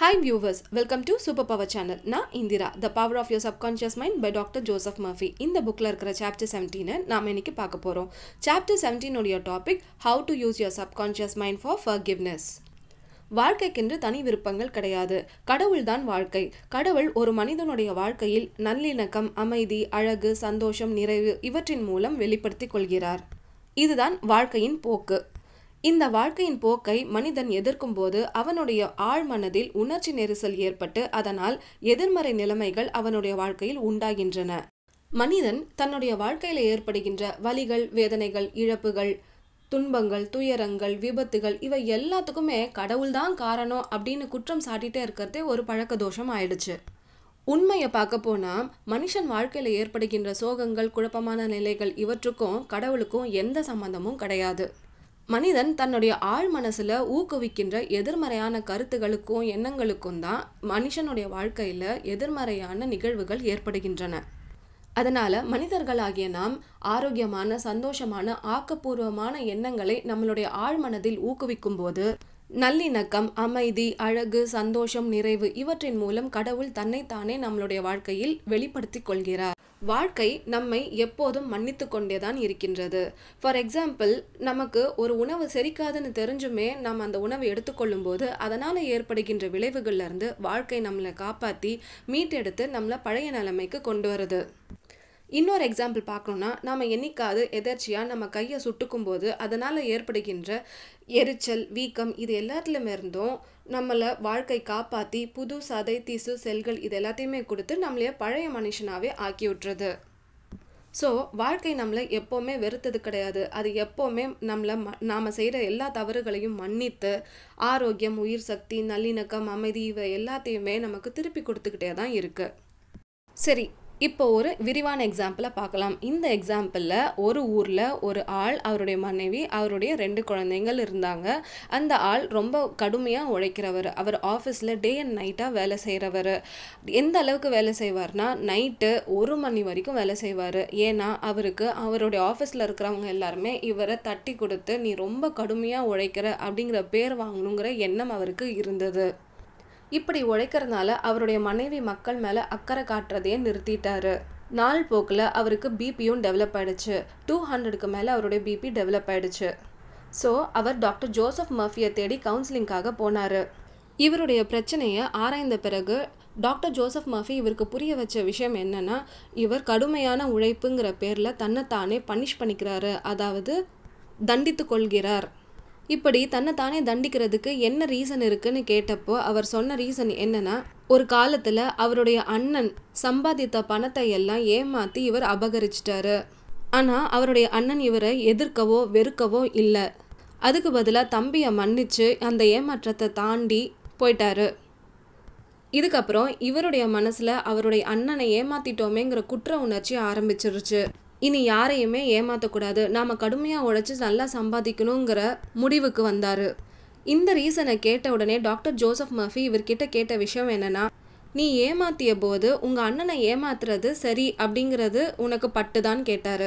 hi viewers welcome to super power channel நான் Indira the power of your subconscious mind by doctor Joseph Murphy இந்த புக்கில் இருக்கிற chapter செவன்டீனை நாம் இன்னைக்கு பார்க்க போகிறோம் சாப்டர் செவன்டீனுடைய topic how to use your subconscious mind for forgiveness வாழ்க்கைக்கென்று தனி விருப்பங்கள் கிடையாது கடவுள்தான் வாழ்க்கை கடவுள் ஒரு மனிதனுடைய வாழ்க்கையில் நல்லிணக்கம் அமைதி அழகு சந்தோஷம் நிறைவு இவற்றின் மூலம் வெளிப்படுத்திக் கொள்கிறார் இதுதான் வாழ்க்கையின் போக்கு இந்த வாழ்க்கையின் போக்கை மனிதன் எதிர்க்கும் போது அவனுடைய ஆழ்மனதில் உணர்ச்சி நெரிசல் ஏற்பட்டு அதனால் எதிர்மறை நிலைமைகள் அவனுடைய வாழ்க்கையில் உண்டாகின்றன மனிதன் தன்னுடைய வாழ்க்கையில் ஏற்படுகின்ற வலிகள் வேதனைகள் இழப்புகள் துன்பங்கள் துயரங்கள் விபத்துகள் இவை எல்லாத்துக்குமே கடவுள்தான் காரணம் அப்படின்னு குற்றம் சாட்டிட்டே இருக்கிறதே ஒரு பழக்க தோஷம் ஆயிடுச்சு உண்மையை பார்க்க போனால் மனுஷன் வாழ்க்கையில் ஏற்படுகின்ற சோகங்கள் குழப்பமான நிலைகள் இவற்றுக்கும் கடவுளுக்கும் எந்த சம்பந்தமும் கிடையாது மனிதன் தன்னுடைய ஆழ் மனசில் ஊக்குவிக்கின்ற எதிர்மறையான கருத்துகளுக்கும் எண்ணங்களுக்கும் தான் மனுஷனுடைய வாழ்க்கையில் எதிர்மறையான நிகழ்வுகள் ஏற்படுகின்றன அதனால் மனிதர்களாகிய நாம் ஆரோக்கியமான சந்தோஷமான ஆக்கப்பூர்வமான எண்ணங்களை நம்மளுடைய ஆழ்மனதில் ஊக்குவிக்கும் போது நல்லிணக்கம் அமைதி அழகு சந்தோஷம் நிறைவு இவற்றின் மூலம் கடவுள் தன்னைத்தானே நம்மளுடைய வாழ்க்கையில் வெளிப்படுத்தி கொள்கிறார் வாழ்க்கை நம்மை எப்போதும் மன்னித்து கொண்டே தான் இருக்கின்றது ஃபார் எக்ஸாம்பிள் நமக்கு ஒரு உணவு செரிக்காதுன்னு தெரிஞ்சுமே நம்ம அந்த உணவை எடுத்துக்கொள்ளும் போது அதனால் ஏற்படுகின்ற விளைவுகள்லேருந்து வாழ்க்கை நம்மளை காப்பாற்றி மீட்டெடுத்து நம்மளை பழைய நிலைமைக்கு கொண்டு வருது இன்னொரு எக்ஸாம்பிள் பார்க்கணுன்னா நாம் என்னைக்காவது எதர்ச்சியாக நம்ம கையை சுட்டுக்கும் போது அதனால் ஏற்படுகின்ற எரிச்சல் வீக்கம் இது எல்லாத்துலேயுமே இருந்தும் நம்மளை வாழ்க்கை காப்பாற்றி புது சதை திசு செல்கள் இது எல்லாத்தையுமே கொடுத்து நம்மளைய பழைய மனுஷனாகவே ஆக்கி விட்டுறது ஸோ வாழ்க்கை நம்மளை எப்போவுமே வெறுத்தது கிடையாது அது எப்போவுமே நம்மளை ம நாம் செய்கிற எல்லா தவறுகளையும் மன்னித்து ஆரோக்கியம் உயிர் சக்தி நல்லிணக்கம் அமைதி இவை எல்லாத்தையுமே நமக்கு திருப்பி கொடுத்துக்கிட்டே தான் இருக்குது சரி இப்போ ஒரு விரிவான எக்ஸாம்பிளை பார்க்கலாம் இந்த எக்ஸாம்பிளில் ஒரு ஊரில் ஒரு ஆள் அவருடைய மனைவி அவருடைய ரெண்டு குழந்தைங்கள் இருந்தாங்க அந்த ஆள் ரொம்ப கடுமையாக உழைக்கிறவர் அவர் ஆஃபீஸில் டே அண்ட் நைட்டாக வேலை செய்கிறவர் எந்த அளவுக்கு வேலை செய்வார்னா நைட்டு ஒரு மணி வரைக்கும் வேலை செய்வார் ஏன்னா அவருக்கு அவருடைய ஆஃபீஸில் இருக்கிறவங்க எல்லாருமே இவரை தட்டி கொடுத்து நீ ரொம்ப கடுமையாக உழைக்கிற அப்படிங்கிற பேர் வாங்கணுங்கிற எண்ணம் அவருக்கு இருந்தது இப்படி உழைக்கிறதுனால அவருடைய மனைவி மக்கள் மேலே அக்கறை காட்டுறதையே நிறுத்திட்டாரு நாள் போக்கில் அவருக்கு பிபியும் டெவலப் ஆயிடுச்சு டூ ஹண்ட்ரடுக்கு மேலே அவருடைய பிபி டெவலப் ஆயிடுச்சு ஸோ அவர் டாக்டர் ஜோசப் மர்ஃபியை தேடி கவுன்சிலிங்காக போனார் இவருடைய பிரச்சனையை ஆராய்ந்த பிறகு டாக்டர் ஜோசப் மர்ஃபி இவருக்கு புரிய வச்ச விஷயம் என்னன்னா இவர் கடுமையான உழைப்புங்கிற பேரில் தன்னைத்தானே பனிஷ் பண்ணிக்கிறாரு அதாவது தண்டித்து கொள்கிறார் இப்படி தன்னை தானே தண்டிக்கிறதுக்கு என்ன ரீசன் இருக்குன்னு கேட்டப்போ அவர் சொன்ன ரீசன் என்னன்னா ஒரு காலத்தில் அவருடைய அண்ணன் சம்பாதித்த பணத்தை எல்லாம் ஏமாற்றி இவர் அபகரிச்சிட்டாரு ஆனால் அவருடைய அண்ணன் இவரை எதிர்க்கவோ வெறுக்கவோ இல்லை அதுக்கு பதிலாக தம்பியை மன்னிச்சு அந்த ஏமாற்றத்தை தாண்டி போயிட்டாரு இதுக்கப்புறம் இவருடைய மனசில் அவருடைய அண்ணனை ஏமாத்திட்டோமேங்கிற குற்ற உணர்ச்சி ஆரம்பிச்சிருச்சு இனி யாரையுமே ஏமாற்றக்கூடாது நாம் கடுமையாக உழைச்சி நல்லா சம்பாதிக்கணுங்கிற முடிவுக்கு வந்தார் இந்த ரீசனை கேட்ட உடனே டாக்டர் ஜோசப் மர்ஃபி இவர்கிட்ட கேட்ட விஷயம் என்னென்னா நீ ஏமாத்திய போது உங்கள் அண்ணனை ஏமாத்துறது சரி அப்படிங்கிறது உனக்கு பட்டுதான் கேட்டார்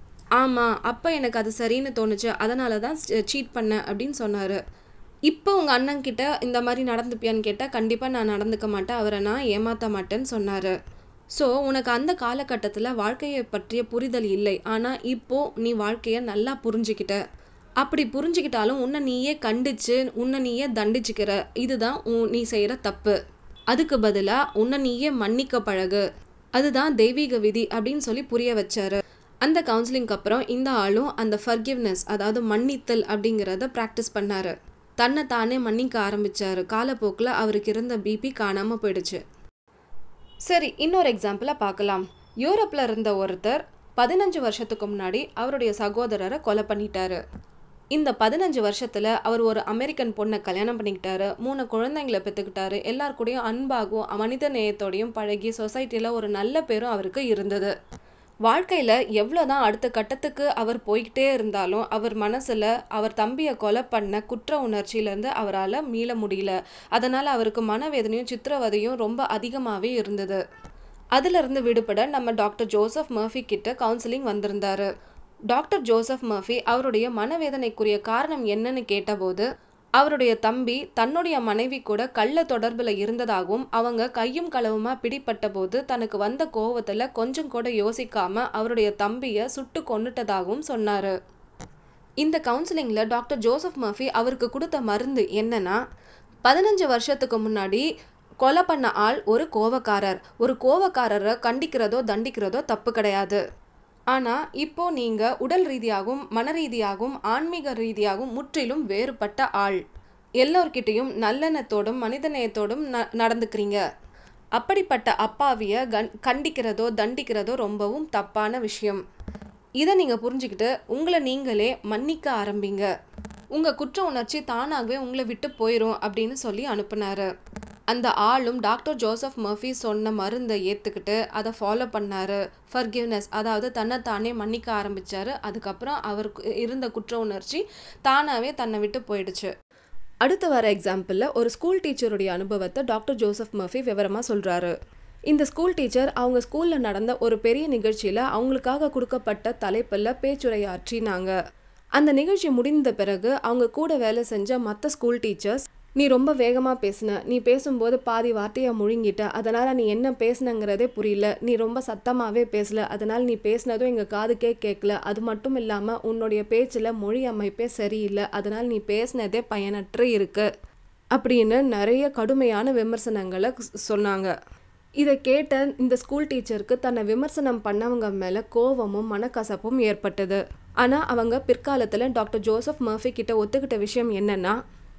ஆமாம் அப்போ எனக்கு அது சரின்னு தோணுச்சு அதனால தான் சீட் பண்ணேன் அப்படின்னு சொன்னார் இப்போ உங்கள் அண்ணன்கிட்ட இந்த மாதிரி நடந்துப்பியான்னு கேட்டால் கண்டிப்பாக நான் நடந்துக்க மாட்டேன் அவரை நான் ஏமாற்ற மாட்டேன்னு சொன்னார் ஸோ உனக்கு அந்த காலகட்டத்தில் வாழ்க்கையை பற்றிய புரிதல் இல்லை ஆனால் இப்போது நீ வாழ்க்கையை நல்லா புரிஞ்சுக்கிட்ட அப்படி புரிஞ்சுக்கிட்டாலும் உன்னை நீயே கண்டிச்சு உன்னை நீயே தண்டிச்சுக்கிற இதுதான் நீ செய்கிற தப்பு அதுக்கு பதிலாக உன்னை நீயே மன்னிக்க பழகு அதுதான் தெய்வீக விதி அப்படின்னு சொல்லி புரிய வச்சாரு அந்த கவுன்சிலிங்க்கு அப்புறம் இந்த ஆளும் அந்த ஃபர்கிவ்னஸ் அதாவது மன்னித்தல் அப்படிங்கிறத ப்ராக்டிஸ் பண்ணார் தன்னை தானே மன்னிக்க ஆரம்பித்தார் காலப்போக்கில் அவருக்கு இருந்த பிபி காணாமல் போயிடுச்சு சரி இன்னொரு எக்ஸாம்பிளை பார்க்கலாம் யூரோப்பில் இருந்த ஒருத்தர் பதினஞ்சு வருஷத்துக்கு முன்னாடி அவருடைய சகோதரரை கொலை பண்ணிட்டாரு இந்த பதினஞ்சு வருஷத்தில் அவர் ஒரு அமெரிக்கன் பொண்ணை கல்யாணம் பண்ணிக்கிட்டாரு மூணு குழந்தைங்களை பெற்றுக்கிட்டாரு எல்லார் கூடயும் அன்பாகவும் மனித நேயத்தோடையும் பழகி சொசைட்டியில் ஒரு நல்ல பேரும் அவருக்கு இருந்தது வாழ்க்கையில் எவ்வளோ தான் அடுத்த கட்டத்துக்கு அவர் போய்கிட்டே இருந்தாலும் அவர் மனசில் அவர் தம்பியை கொலை பண்ண குற்ற உணர்ச்சியிலேருந்து அவரால் மீள முடியல அதனால் அவருக்கு மனவேதனையும் சித்திரவதையும் ரொம்ப அதிகமாகவே இருந்தது அதிலிருந்து விடுபட நம்ம டாக்டர் ஜோசப் மர்ஃபி கிட்ட கவுன்சிலிங் வந்திருந்தாரு டாக்டர் ஜோசப் மர்ஃபி அவருடைய மனவேதனைக்குரிய காரணம் என்னன்னு கேட்டபோது அவருடைய தம்பி தன்னுடைய மனைவி கூட கள்ள தொடர்பில் இருந்ததாகவும் அவங்க கையும் களவுமா பிடிப்பட்ட போது தனக்கு வந்த கோவத்தில் கொஞ்சம் கூட யோசிக்காம அவருடைய தம்பியை சுட்டு கொன்னுட்டதாகவும் சொன்னார் இந்த கவுன்சிலிங்கில் டாக்டர் ஜோசப் மர்ஃபி அவருக்கு கொடுத்த மருந்து என்னன்னா பதினஞ்சு வருஷத்துக்கு முன்னாடி கொலை பண்ண ஆள் ஒரு கோவக்காரர் ஒரு கோவக்காரரை கண்டிக்கிறதோ தண்டிக்கிறதோ தப்பு கிடையாது ஆனால் இப்போ நீங்கள் உடல் ரீதியாகவும் மன ரீதியாகவும் ஆன்மீக ரீதியாகவும் முற்றிலும் வேறுபட்ட ஆள் எல்லோர்கிட்டையும் நல்லெண்ணத்தோடும் மனிதநேயத்தோடும் ந நடந்துக்கிறீங்க அப்படிப்பட்ட அப்பாவிய கண் கண்டிக்கிறதோ தண்டிக்கிறதோ ரொம்பவும் தப்பான விஷயம் இதை நீங்கள் புரிஞ்சுக்கிட்டு உங்களை நீங்களே மன்னிக்க ஆரம்பிங்க உங்கள் குற்ற உணர்ச்சி தானாகவே உங்களை விட்டு போயிடும் அப்படின்னு சொல்லி அனுப்புனாரு அந்த ஆளும் டாக்டர் ஜோசப் மர்ஃபி சொன்ன மருந்தை ஏற்றுக்கிட்டு அதை ஃபாலோ பண்ணார் ஃபர்கிவ்னஸ் அதாவது தன்னைத்தானே மன்னிக்க ஆரம்பித்தார் அதுக்கப்புறம் அவருக்கு இருந்த குற்ற உணர்ச்சி தானாகவே தன்னை விட்டு போயிடுச்சு அடுத்து வர எக்ஸாம்பிளில் ஒரு ஸ்கூல் டீச்சருடைய அனுபவத்தை டாக்டர் ஜோசப் மர்ஃபி விவரமாக சொல்கிறாரு இந்த ஸ்கூல் டீச்சர் அவங்க ஸ்கூலில் நடந்த ஒரு பெரிய நிகழ்ச்சியில் அவங்களுக்காக கொடுக்கப்பட்ட தலைப்பில் பேச்சுரையாற்றினாங்க அந்த நிகழ்ச்சி முடிந்த பிறகு அவங்க கூட வேலை செஞ்ச மற்ற ஸ்கூல் டீச்சர்ஸ் நீ ரொம்ப வேகமாக பேசின நீ பேசும்போது பாதி வார்த்தையை முழுங்கிட்ட அதனால் நீ என்ன பேசுனங்கிறதே புரியல நீ ரொம்ப சத்தமாகவே பேசல அதனால் நீ பேசினதும் எங்கள் காதுக்கே கேட்கல அது மட்டும் இல்லாமல் உன்னுடைய பேச்சில் மொழி அமைப்பே சரியில்லை அதனால் நீ பேசினதே பயனற்று இருக்கு அப்படின்னு நிறைய கடுமையான விமர்சனங்களை சொன்னாங்க இதை கேட்ட இந்த ஸ்கூல் டீச்சருக்கு தன்னை விமர்சனம் பண்ணவங்க மேலே கோவமும் மனக்கசப்பும் ஏற்பட்டது ஆனால் அவங்க பிற்காலத்தில் டாக்டர் ஜோசப் மர்ஃபி கிட்ட ஒத்துக்கிட்ட விஷயம் என்னன்னா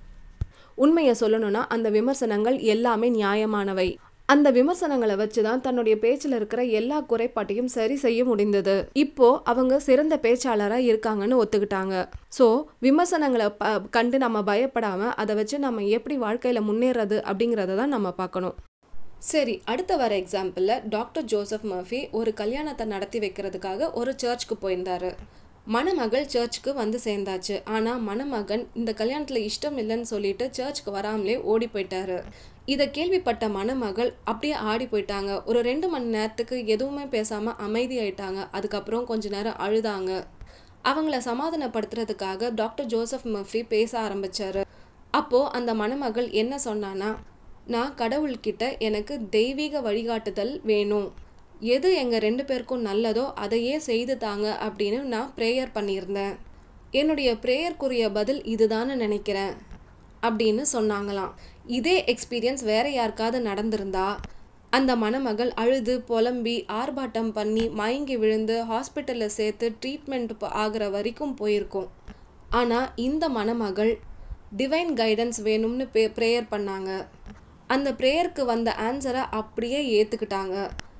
உண்மையை சொல்லணும்னா அந்த விமர்சனங்கள் எல்லாமே நியாயமானவை அந்த விமர்சனங்களை வச்சு தான் தன்னுடைய பேச்சில் இருக்கிற எல்லா குறைபாட்டையும் சரி செய்ய முடிந்தது இப்போ அவங்க சிறந்த பேச்சாளராக இருக்காங்கன்னு ஒத்துக்கிட்டாங்க ஸோ விமர்சனங்களை ப கண்டு நம்ம பயப்படாமல் அதை வச்சு நம்ம எப்படி வாழ்க்கையில் முன்னேறது அப்படிங்கிறத தான் நம்ம பார்க்கணும் சரி அடுத்த வர எக்ஸாம்பிளில் டாக்டர் ஜோசப் மர்ஃபி ஒரு கல்யாணத்தை நடத்தி வைக்கிறதுக்காக ஒரு சர்ச்சுக்கு போயிருந்தாரு மணமகள் சர்ச்சுக்கு வந்து சேர்ந்தாச்சு ஆனால் மணமகன் இந்த கல்யாணத்தில் இஷ்டம் இல்லைன்னு சொல்லிட்டு சர்ச்சுக்கு வராமலே ஓடி போயிட்டாரு இதை கேள்விப்பட்ட மணமகள் அப்படியே ஆடி போயிட்டாங்க ஒரு ரெண்டு மணி நேரத்துக்கு எதுவுமே பேசாமல் அமைதி ஆயிட்டாங்க அதுக்கப்புறம் கொஞ்ச நேரம் அழுதாங்க அவங்கள சமாதானப்படுத்துறதுக்காக டாக்டர் ஜோசப் மர்ஃபி பேச ஆரம்பிச்சாரு அப்போது அந்த மணமகள் என்ன சொன்னான்னா நான் கடவுள்கிட்ட எனக்கு தெய்வீக வழிகாட்டுதல் வேணும் எது எங்கள் ரெண்டு பேருக்கும் நல்லதோ அதையே செய்து தாங்க அப்படின்னு நான் ப்ரேயர் பண்ணியிருந்தேன் என்னுடைய ப்ரேயருக்குரிய பதில் இதுதான்னு நினைக்கிறேன் அப்படின்னு சொன்னாங்களாம் இதே எக்ஸ்பீரியன்ஸ் வேற யாருக்காவது நடந்திருந்தா அந்த மணமகள் அழுது புலம்பி ஆர்ப்பாட்டம் பண்ணி மயங்கி விழுந்து ஹாஸ்பிட்டலில் சேர்த்து ட்ரீட்மெண்ட் ஆகிற வரைக்கும் போயிருக்கும் ஆனால் இந்த மணமகள் டிவைன் கைடன்ஸ் வேணும்னு பே ப்ரேயர் பண்ணாங்க அந்த ப்ரேயருக்கு வந்த ஆன்சரை அப்படியே ஏற்றுக்கிட்டாங்க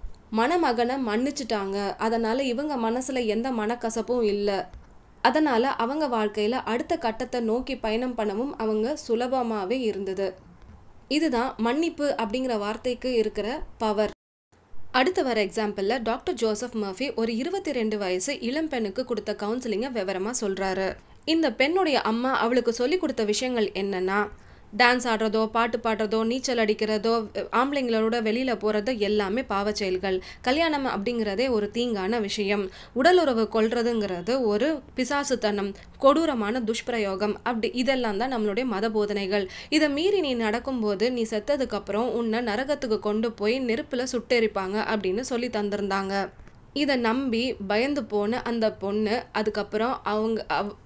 மணமகனை மன்னிச்சிட்டாங்க அதனால் இவங்க மனசில் எந்த மனக்கசப்பும் இல்லை அதனால் அவங்க வாழ்க்கையில் அடுத்த கட்டத்தை நோக்கி பயணம் பண்ணவும் அவங்க சுலபமாகவே இருந்தது இதுதான் மன்னிப்பு அப்படிங்கிற வார்த்தைக்கு இருக்கிற பவர் அடுத்து வர எக்ஸாம்பிளில் டாக்டர் ஜோசப் மர்ஃபி ஒரு இருபத்தி ரெண்டு வயசு இளம் பெண்ணுக்கு கொடுத்த கவுன்சிலிங்கை விவரமாக சொல்கிறாரு இந்த பெண்ணுடைய அம்மா அவளுக்கு சொல்லி கொடுத்த விஷயங்கள் என்னென்னா டான்ஸ் ஆடுறதோ பாட்டு பாடுறதோ நீச்சல் அடிக்கிறதோ ஆம்பளைங்களோட வெளியில் போகிறதோ எல்லாமே பாவச் செயல்கள் கல்யாணம் அப்படிங்கிறதே ஒரு தீங்கான விஷயம் உடலுறவு கொள்றதுங்கிறது ஒரு பிசாசுத்தனம் கொடூரமான துஷ்பிரயோகம் அப்படி இதெல்லாம் தான் நம்மளுடைய மத போதனைகள் இதை மீறி நீ நடக்கும்போது நீ செத்ததுக்கப்புறம் உன்னை நரகத்துக்கு கொண்டு போய் நெருப்பில் சுட்டெரிப்பாங்க அப்படின்னு சொல்லி தந்திருந்தாங்க இதை நம்பி பயந்து போன அந்த பொண்ணு அதுக்கப்புறம் அவங்க அவ்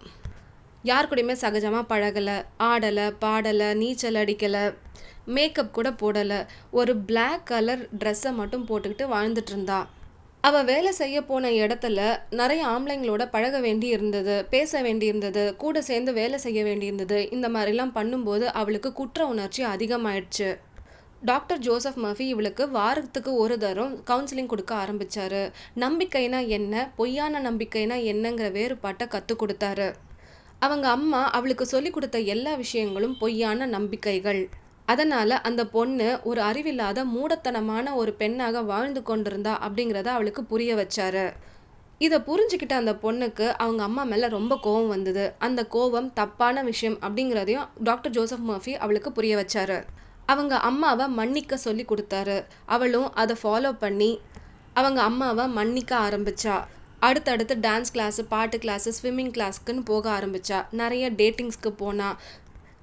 யார் கூடயுமே சகஜமாக பழகலை ஆடலை பாடலை நீச்சல் அடிக்கலை மேக்கப் கூட போடலை ஒரு பிளாக் கலர் ட்ரெஸ்ஸை மட்டும் போட்டுக்கிட்டு வாழ்ந்துட்டு இருந்தா அவள் வேலை செய்ய போன இடத்துல நிறைய ஆம்பளைங்களோட பழக வேண்டி இருந்தது பேச வேண்டி இருந்தது கூட சேர்ந்து வேலை செய்ய வேண்டி இருந்தது இந்த மாதிரிலாம் பண்ணும்போது அவளுக்கு குற்ற உணர்ச்சி அதிகமாயிடுச்சு டாக்டர் ஜோசப் மர்ஃபி இவளுக்கு வாரத்துக்கு ஒரு தரம் கவுன்சிலிங் கொடுக்க ஆரம்பிச்சாரு நம்பிக்கைனா என்ன பொய்யான நம்பிக்கைனா என்னங்கிற வேறுபாட்டை கற்றுக் கொடுத்தாரு அவங்க அம்மா அவளுக்கு சொல்லி கொடுத்த எல்லா விஷயங்களும் பொய்யான நம்பிக்கைகள் அதனால் அந்த பொண்ணு ஒரு அறிவில்லாத மூடத்தனமான ஒரு பெண்ணாக வாழ்ந்து கொண்டிருந்தா அப்படிங்கிறத அவளுக்கு புரிய வச்சாரு இதை புரிஞ்சுக்கிட்ட அந்த பொண்ணுக்கு அவங்க அம்மா மேலே ரொம்ப கோவம் வந்தது அந்த கோவம் தப்பான விஷயம் அப்படிங்கிறதையும் டாக்டர் ஜோசப் மர்ஃபி அவளுக்கு புரிய வச்சாரு அவங்க அம்மாவை மன்னிக்க சொல்லி கொடுத்தாரு அவளும் அதை ஃபாலோ பண்ணி அவங்க அம்மாவை மன்னிக்க ஆரம்பிச்சா அடுத்தடுத்து டான்ஸ் கிளாஸு பாட்டு கிளாஸு ஸ்விம்மிங் கிளாஸ்க்குன்னு போக ஆரம்பித்தா நிறைய டேட்டிங்ஸ்க்கு போனா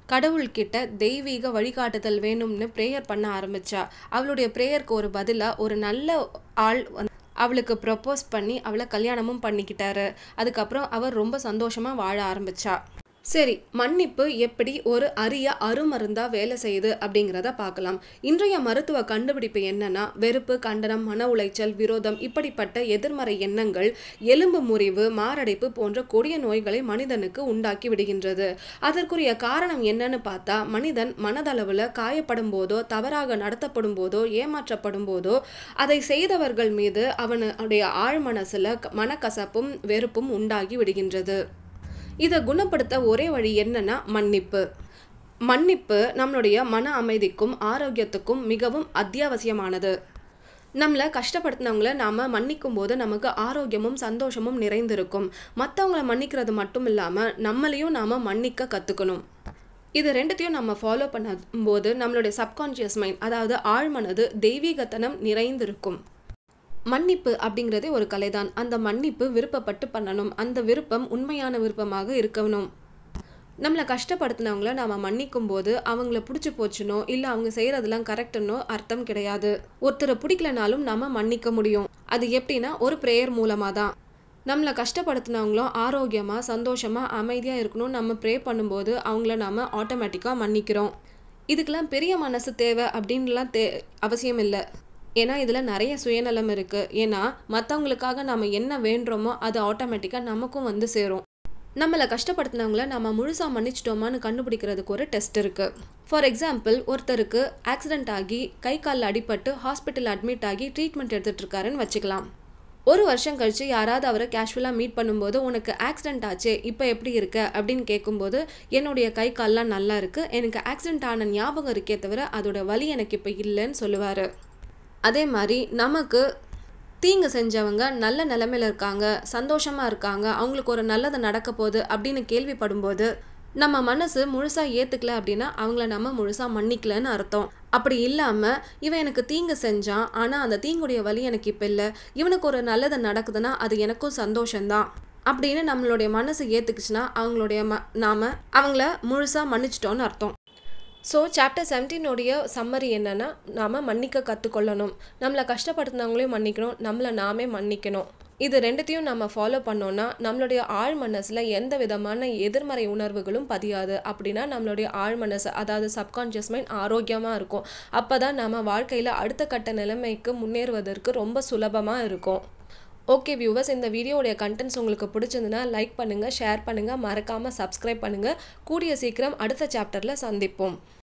கடவுள்கிட்ட தெய்வீக வழிகாட்டுதல் வேணும்னு ப்ரேயர் பண்ண ஆரம்பிச்சா அவளுடைய ப்ரேயருக்கு ஒரு பதிலாக ஒரு நல்ல ஆள் வந்து அவளுக்கு ப்ரப்போஸ் பண்ணி அவளை கல்யாணமும் பண்ணிக்கிட்டாரு அதுக்கப்புறம் அவர் ரொம்ப சந்தோஷமாக வாழ ஆரம்பிச்சா சரி மன்னிப்பு எப்படி ஒரு அரிய அருமருந்தா வேலை செய்யுது அப்படிங்கிறத பார்க்கலாம் இன்றைய மருத்துவ கண்டுபிடிப்பு என்னன்னா வெறுப்பு கண்டனம் மன உளைச்சல் விரோதம் இப்படிப்பட்ட எதிர்மறை எண்ணங்கள் எலும்பு முறிவு மாரடைப்பு போன்ற கொடிய நோய்களை மனிதனுக்கு உண்டாக்கி விடுகின்றது அதற்குரிய காரணம் என்னன்னு பார்த்தா மனிதன் மனதளவில் காயப்படும் போதோ தவறாக நடத்தப்படும் போதோ ஏமாற்றப்படும் போதோ அதை செய்தவர்கள் மீது அவனுடைய ஆழ் மனசுல மனக்கசப்பும் வெறுப்பும் உண்டாகி விடுகின்றது இதை குணப்படுத்த ஒரே வழி என்னன்னா மன்னிப்பு மன்னிப்பு நம்மளுடைய மன அமைதிக்கும் ஆரோக்கியத்துக்கும் மிகவும் அத்தியாவசியமானது நம்மளை கஷ்டப்படுத்தினவங்கள நாம் மன்னிக்கும் போது நமக்கு ஆரோக்கியமும் சந்தோஷமும் நிறைந்திருக்கும் மற்றவங்கள மன்னிக்கிறது மட்டும் இல்லாமல் நம்மளையும் நாம் மன்னிக்க கற்றுக்கணும் இது ரெண்டுத்தையும் நம்ம ஃபாலோ பண்ணும்போது நம்மளுடைய சப்கான்ஷியஸ் மைண்ட் அதாவது ஆழ்மனது தெய்வீகத்தனம் நிறைந்திருக்கும் மன்னிப்பு அப்படிங்கிறதே ஒரு கலைதான் அந்த மன்னிப்பு விருப்பப்பட்டு பண்ணணும் அந்த விருப்பம் உண்மையான விருப்பமாக இருக்கணும் நம்மளை கஷ்டப்படுத்தினவங்கள நாம் மன்னிக்கும் போது அவங்கள பிடிச்சி போச்சுனோ இல்லை அவங்க செய்கிறதெல்லாம் கரெக்டுன்னோ அர்த்தம் கிடையாது ஒருத்தரை பிடிக்கலனாலும் நாம் மன்னிக்க முடியும் அது எப்படின்னா ஒரு ப்ரேயர் மூலமாக தான் நம்மளை கஷ்டப்படுத்தினவங்களும் ஆரோக்கியமாக சந்தோஷமாக அமைதியாக இருக்கணும் நம்ம ப்ரே பண்ணும்போது அவங்கள நாம் ஆட்டோமேட்டிக்காக மன்னிக்கிறோம் இதுக்கெல்லாம் பெரிய மனசு தேவை அப்படின்லாம் தே அவசியம் இல்லை ஏன்னா இதில் நிறைய சுயநலம் இருக்குது ஏன்னா மற்றவங்களுக்காக நம்ம என்ன வேண்டுறோமோ அது ஆட்டோமேட்டிக்காக நமக்கும் வந்து சேரும் நம்மளை கஷ்டப்படுத்தினவங்கள நம்ம முழுசாக மன்னிச்சிட்டோமான்னு கண்டுபிடிக்கிறதுக்கு ஒரு டெஸ்ட் இருக்குது ஃபார் எக்ஸாம்பிள் ஒருத்தருக்கு ஆக்சிடென்ட் ஆகி கை காலில் அடிபட்டு ஹாஸ்பிட்டல் அட்மிட் ஆகி ட்ரீட்மெண்ட் எடுத்துகிட்டு இருக்காருன்னு வச்சுக்கலாம் ஒரு வருஷம் கழித்து யாராவது அவரை கேஷுவலாக மீட் பண்ணும்போது உனக்கு ஆக்சிடென்ட் ஆச்சே இப்போ எப்படி இருக்க அப்படின்னு கேட்கும்போது என்னுடைய கை கால்லாம் நல்லா இருக்குது எனக்கு ஆக்சிடென்ட் ஆன ஞாபகம் இருக்கே தவிர அதோட வலி எனக்கு இப்போ இல்லைன்னு சொல்லுவார் அதே மாதிரி நமக்கு தீங்கு செஞ்சவங்க நல்ல நிலமையில இருக்காங்க சந்தோஷமாக இருக்காங்க அவங்களுக்கு ஒரு நல்லது நடக்க போகுது அப்படின்னு கேள்விப்படும்போது நம்ம மனசு முழுசாக ஏற்றுக்கல அப்படின்னா அவங்கள நம்ம முழுசாக மன்னிக்கலன்னு அர்த்தம் அப்படி இல்லாமல் இவன் எனக்கு தீங்கு செஞ்சான் ஆனால் அந்த தீங்குடைய வழி எனக்கு இப்போ இல்லை இவனுக்கு ஒரு நல்லது நடக்குதுன்னா அது எனக்கும் சந்தோஷம்தான் அப்படின்னு நம்மளுடைய மனசு ஏற்றுக்குச்சுன்னா அவங்களுடைய ம நாம் அவங்கள முழுசாக மன்னிச்சிட்டோன்னு அர்த்தம் ஸோ சாப்டர் செவன்டீனுடைய சம்மரி என்னென்னா நாம் மன்னிக்க கற்றுக்கொள்ளணும் நம்மளை கஷ்டப்படுத்தினவங்களையும் மன்னிக்கணும் நம்மளை நாமே மன்னிக்கணும் இது ரெண்டுத்தையும் நம்ம ஃபாலோ பண்ணோன்னா நம்மளுடைய ஆழ் மனசில் எந்த விதமான எதிர்மறை உணர்வுகளும் பதியாது அப்படின்னா நம்மளுடைய ஆழ் மனசு அதாவது சப்கான்ஷியஸ் மைண்ட் ஆரோக்கியமாக இருக்கும் அப்போ தான் நம்ம வாழ்க்கையில் அடுத்த கட்ட நிலைமைக்கு முன்னேறுவதற்கு ரொம்ப சுலபமாக இருக்கும் ஓகே வியூவர்ஸ் இந்த வீடியோடைய கண்டென்ட்ஸ் உங்களுக்கு பிடிச்சிருந்துன்னா லைக் பண்ணுங்கள் ஷேர் பண்ணுங்கள் மறக்காமல் சப்ஸ்கிரைப் பண்ணுங்கள் கூடிய சீக்கிரம் அடுத்த சாப்டரில் சந்திப்போம்